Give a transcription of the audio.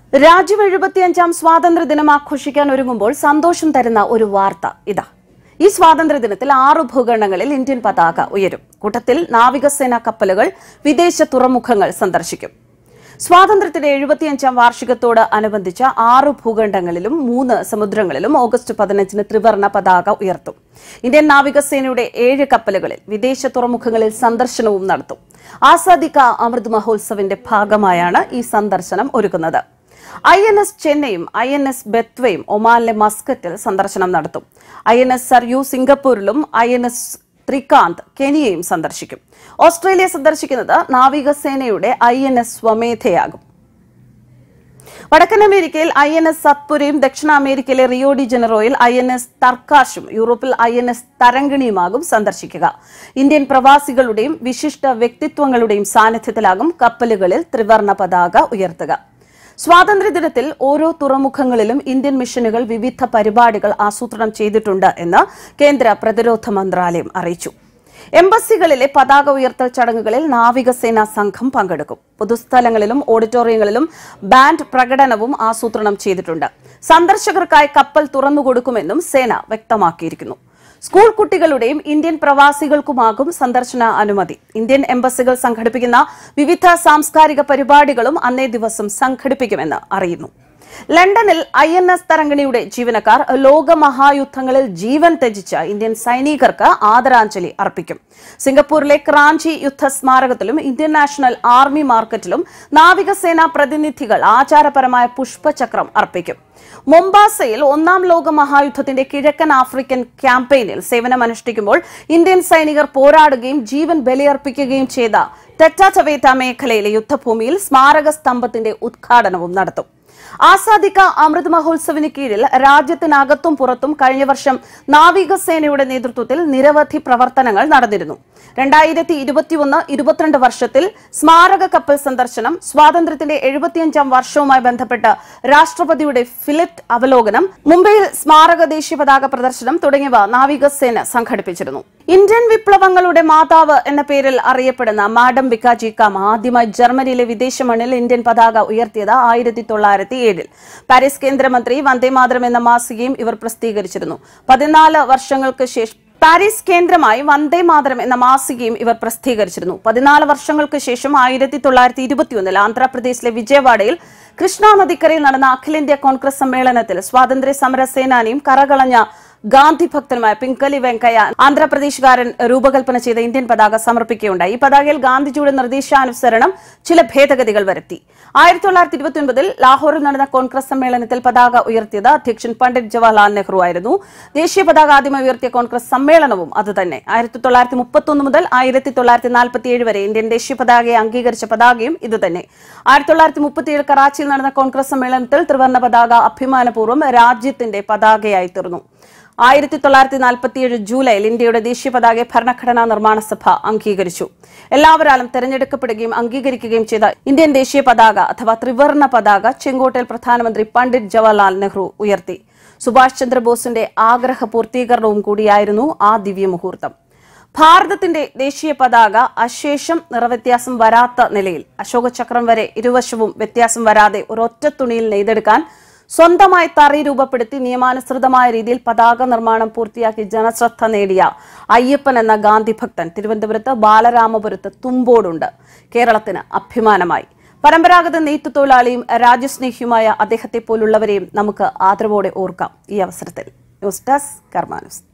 രാജ്യം എഴുപത്തിയഞ്ചാം സ്വാതന്ത്ര്യ ദിനം ആഘോഷിക്കാൻ ഒരുങ്ങുമ്പോൾ സന്തോഷം തരുന്ന ഒരു വാർത്ത ഇതാ ഈ സ്വാതന്ത്ര്യ ദിനത്തിൽ ആറ് ഭൂഖണ്ഡങ്ങളിൽ ഇന്ത്യൻ പതാക ഉയരും കൂട്ടത്തിൽ നാവികസേന കപ്പലുകൾ വിദേശ തുറമുഖങ്ങൾ സന്ദർശിക്കും സ്വാതന്ത്ര്യത്തിന്റെ എഴുപത്തിയഞ്ചാം വാർഷികത്തോട് അനുബന്ധിച്ച ആറ് ഭൂഖണ്ഡങ്ങളിലും മൂന്ന് സമുദ്രങ്ങളിലും ഓഗസ്റ്റ് പതിനഞ്ചിന് ത്രിവർണ പതാക ഉയർത്തും ഇന്ത്യൻ നാവികസേനയുടെ ഏഴ് കപ്പലുകളിൽ വിദേശ തുറമുഖങ്ങളിൽ സന്ദർശനവും നടത്തും ആസാദിക അമൃത് മഹോത്സവിന്റെ ഭാഗമായാണ് ഈ സന്ദർശനം ഒരുക്കുന്നത് ഐ എൻ എസ് ചെന്നൈയും ഐ എൻ എസ് ബെത്വയും ഒമാനിലെ മസ്കറ്റിൽ സന്ദർശനം നടത്തും ഐ എൻ എസ് സർയു സിംഗപ്പൂരിലും ഐ എൻ എസ് ത്രികാന്ത് കെനിയയും സന്ദർശിക്കും ഓസ്ട്രേലിയ സന്ദർശിക്കുന്നത് നാവികസേനയുടെ ഐ എൻ എസ് സ്വമേധയാകും വടക്കൻ അമേരിക്കയിൽ ഐ എൻ എസ് സത്പുരയും ദക്ഷിണ അമേരിക്കയിലെ റിയോ ഡി ജനറോയിൽ ഐ എൻ എസ് തർക്കാഷും യൂറോപ്പിൽ ഐ എൻ എസ് തരംഗിണിയുമാകും സന്ദർശിക്കുക ഇന്ത്യൻ പ്രവാസികളുടെയും വിശിഷ്ട വ്യക്തിത്വങ്ങളുടെയും സാന്നിധ്യത്തിലാകും കപ്പലുകളിൽ ത്രിവർണ പതാക ഉയർത്തുക സ്വാതന്ത്ര്യദിനത്തിൽ ഓരോ തുറമുഖങ്ങളിലും ഇന്ത്യൻ മിഷനുകൾ വിവിധ പരിപാടികൾ ആസൂത്രണം ചെയ്തിട്ടുണ്ട് എന്ന് കേന്ദ്ര പ്രതിരോധ മന്ത്രാലയം അറിയിച്ചു എംബസികളിലെ പതാക ഉയർത്തൽ ചടങ്ങുകളിൽ നാവികസേനാ സംഘം പങ്കെടുക്കും പൊതുസ്ഥലങ്ങളിലും ഓഡിറ്റോറിയങ്ങളിലും ബാൻഡ് പ്രകടനവും ആസൂത്രണം ചെയ്തിട്ടുണ്ട് സന്ദർശകർക്കായി കപ്പൽ തുറന്നുകൊടുക്കുമെന്നും സേന വ്യക്തമാക്കിയിരിക്കുന്നു സ്കൂൾ കുട്ടികളുടെയും ഇന്ത്യൻ പ്രവാസികൾക്കുമാകും സന്ദർശന അനുമതി ഇന്ത്യൻ എംബസികൾ സംഘടിപ്പിക്കുന്ന വിവിധ സാംസ്കാരിക പരിപാടികളും അന്നേ ദിവസം സംഘടിപ്പിക്കുമെന്ന് അറിയുന്നു ലണ്ടനിൽ ഐ എൻ എസ് തരംഗിണിയുടെ ജീവനക്കാർ ലോകമഹായുദ്ധങ്ങളിൽ ജീവൻ ത്യജിച്ച ഇന്ത്യൻ സൈനികർക്ക് ആദരാഞ്ജലി അർപ്പിക്കും സിംഗപ്പൂരിലെ ക്രാഞ്ചി യുദ്ധ സ്മാരകത്തിലും ഇന്ത്യൻ നാഷണൽ ആർമി മാർക്കറ്റിലും നാവികസേനാ പ്രതിനിധികൾ ആചാരപരമായ പുഷ്പചക്രം അർപ്പിക്കും മൊംബാസയിൽ ഒന്നാം ലോക മഹായുദ്ധത്തിന്റെ കിഴക്കൻ ആഫ്രിക്കൻ ക്യാമ്പയിനിൽ സേവനമനുഷ്ഠിക്കുമ്പോൾ ഇന്ത്യൻ സൈനികർ പോരാടുകയും ജീവൻ ബലിയർപ്പിക്കുകയും ചെയ്ത തെറ്റാചവേറ്റ മേഖലയിലെ യുദ്ധഭൂമിയിൽ സ്മാരക സ്തംഭത്തിന്റെ ഉദ്ഘാടനവും നടത്തും ആസാദിക അമൃത് മഹോത്സവിന് കീഴിൽ രാജ്യത്തിനകത്തും പുറത്തും കഴിഞ്ഞ വർഷം നാവികസേനയുടെ നേതൃത്വത്തിൽ നിരവധി പ്രവർത്തനങ്ങൾ നടന്നിരുന്നു രണ്ടായിരത്തി ഇരുപത്തിയൊന്ന് ഇരുപത്തിരണ്ട് വർഷത്തിൽ സ്മാരക കപ്പൽ സന്ദർശനം സ്വാതന്ത്ര്യത്തിന്റെ എഴുപത്തിയഞ്ചാം വർഷവുമായി ബന്ധപ്പെട്ട് രാഷ്ട്രപതിയുടെ ഫിലിറ്റ് അവലോകനം മുംബൈയിൽ സ്മാരക ദേശീയ പതാക പ്രദർശനം തുടങ്ങിയവ നാവികസേന സംഘടിപ്പിച്ചിരുന്നു ഇന്ത്യൻ വിപ്ലവങ്ങളുടെ മാതാവ് എന്ന പേരിൽ അറിയപ്പെടുന്ന മാഡം വിക്കാജി കാമ ആദ്യമായി ജർമ്മനിയിലെ വിദേശ മണ്ണിൽ ഇന്ത്യൻ പതാക ഉയർത്തിയത് ആയിരത്തി തൊള്ളായിരത്തി ഏഴിൽ പാരീസ് കേന്ദ്രമന്ത്രി വന്ദേമാതരം എന്ന മാസികയും ഇവർ പ്രസിദ്ധീകരിച്ചിരുന്നു പതിനാല് വർഷങ്ങൾക്ക് ശേഷം പാരീസ് കേന്ദ്രമായി വന്ദേ മാതരം എന്ന മാസികയും ഇവർ പ്രസിദ്ധീകരിച്ചിരുന്നു പതിനാല് വർഷങ്ങൾക്ക് ശേഷം ആയിരത്തി തൊള്ളായിരത്തി ഇരുപത്തിയൊന്നിൽ ആന്ധ്രാപ്രദേശിലെ വിജയവാഡയിൽ കൃഷ്ണ നദിക്കരയിൽ നടന്ന അഖിലേന്ത്യാ കോൺഗ്രസ് സമ്മേളനത്തിൽ സ്വാതന്ത്ര്യ സമര സേനാനിയും കറകളഞ്ഞ ഗാന്ധി ഭക്തനുമായ പിങ്കലി വെങ്കയ്യ ആന്ധ്രാപ്രദേശുകാരൻ രൂപകൽപ്പന ചെയ്ത ഇന്ത്യൻ പതാക സമർപ്പിക്കുകയുണ്ടായി ഈ പതാകയിൽ ഗാന്ധിജിയുടെ നിർദ്ദേശാനുസരണം ചില ഭേദഗതികൾ വരുത്തി ആയിരത്തി തൊള്ളായിരത്തി ഇരുപത്തിയൊൻപതിൽ ലാഹോറിൽ നടന്ന കോൺഗ്രസ് സമ്മേളനത്തിൽ പതാക ഉയർത്തിയത് അധ്യക്ഷൻ പണ്ഡിറ്റ് ജവഹർലാൽ നെഹ്റു ആയിരുന്നു ദേശീയ പതാക ആദ്യമായി ഉയർത്തിയ കോൺഗ്രസ് സമ്മേളനവും അതുതന്നെ ആയിരത്തി തൊള്ളായിരത്തി മുപ്പത്തൊന്ന് മുതൽ ആയിരത്തി തൊള്ളായിരത്തി നാൽപ്പത്തിയേഴ് വരെ ഇന്ത്യൻ ദേശീയ പതാകയെ അംഗീകരിച്ച പതാകയും ഇതുതന്നെ ആയിരത്തി തൊള്ളായിരത്തി മുപ്പത്തിയേഴ് കറാച്ചിയിൽ നടന്ന കോൺഗ്രസ് സമ്മേളനത്തിൽ ത്രിവർണ്ണ പതാക അഭിമാനപൂർവ്വം രാജ്യത്തിന്റെ പതാകയായി തീർന്നു ആയിരത്തി തൊള്ളായിരത്തി നാൽപ്പത്തിയേഴ് ജൂലൈയിൽ ഇന്ത്യയുടെ ദേശീയ പതാകയെ ഭരണഘടനാ നിർമ്മാണ സഭ അംഗീകരിച്ചു എല്ലാവരാലും തെരഞ്ഞെടുക്കപ്പെടുകയും അംഗീകരിക്കുകയും ചെയ്ത ഇന്ത്യൻ ദേശീയ പതാക അഥവാ ത്രിവർണ്ണ പതാക ചെങ്കോട്ടയിൽ പ്രധാനമന്ത്രി പണ്ഡിറ്റ് ജവഹർലാൽ നെഹ്റു ഉയർത്തി സുഭാഷ് ചന്ദ്രബോസിന്റെ ആഗ്രഹ പൂർത്തീകരണവും കൂടിയായിരുന്നു ആ ദിവ്യമുഹൂർത്തം ഭാരതത്തിന്റെ ദേശീയ പതാക അശേഷം നിറവ്യത്യാസം വരാത്ത നിലയിൽ അശോകചക്രം വരെ ഇരുവശവും വ്യത്യാസം വരാതെ ഒരൊറ്റ തുണിയിൽ നെയ്തെടുക്കാൻ സ്വന്തമായി തറി രൂപപ്പെടുത്തി നിയമാനുസൃതമായ രീതിയിൽ പതാക നിർമ്മാണം പൂർത്തിയാക്കി ജനശ്രദ്ധ നേടിയ അയ്യപ്പൻ എന്ന ഗാന്ധി ഭക്തൻ തിരുവനന്തപുരത്ത് ബാലരാമപുരത്ത് തുമ്പോടുണ്ട് കേരളത്തിന് അഭിമാനമായി പരമ്പരാഗത നെയ്ത്തു തൊഴിലാളിയും രാജ്യസ്നേഹിയുമായ അദ്ദേഹത്തെ പോലുള്ളവരെയും നമുക്ക് ആദരവോടെ ഓർക്കാം ഈ അവസരത്തിൽ ന്യൂസ് ഡെസ്ക് കർമാനുസ്